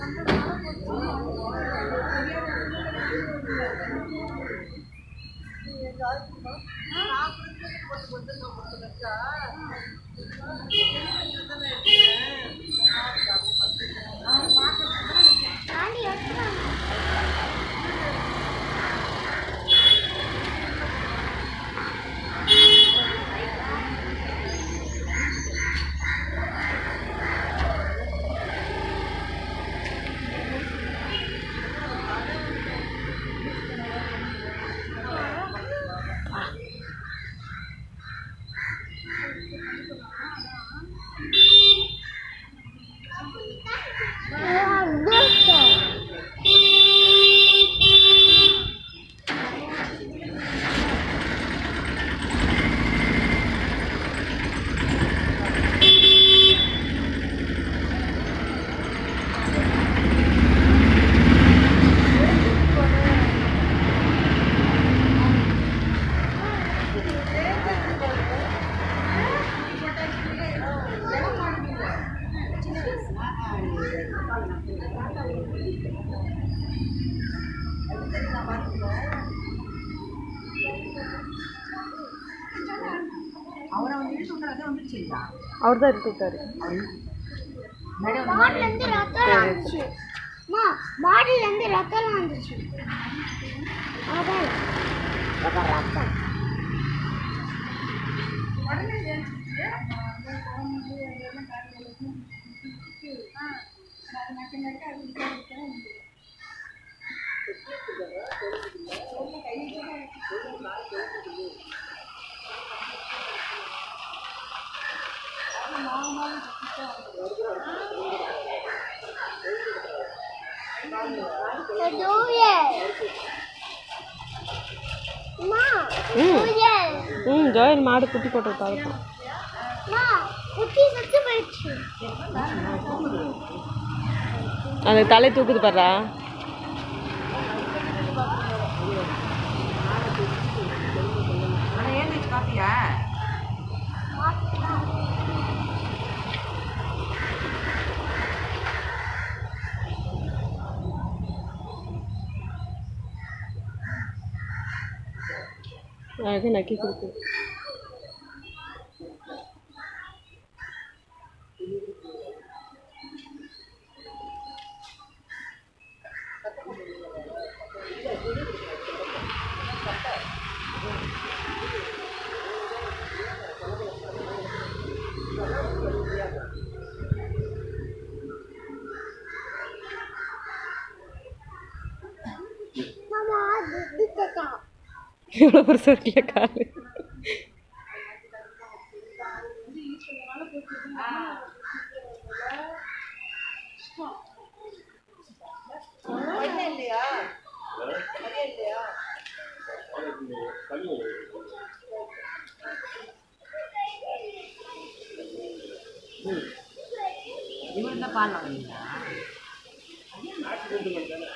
அவர் தான் எடுத்து விட்டாரு மாடுல இருந்து ரத்தம் வந்துச்சு அம்மா மாடுல இருந்து ரத்தம் வந்துச்சு அதான் அதான் ரத்தம் டூயல் அம்மா டூயல் ம் ஜோயல் மாடு குட்டி போட்டு பார்க்கலாம் அம்மா குட்டி செத்து போயிடுச்சு அந்த தலை தூக்குது பாரா அழகாக நக்கி கொடுக்கு மாமா இது தட்டா எவ்வளோ பெருசாக இருக்குல்ல காலு இவர்தான் பால் வாங்குறீங்களா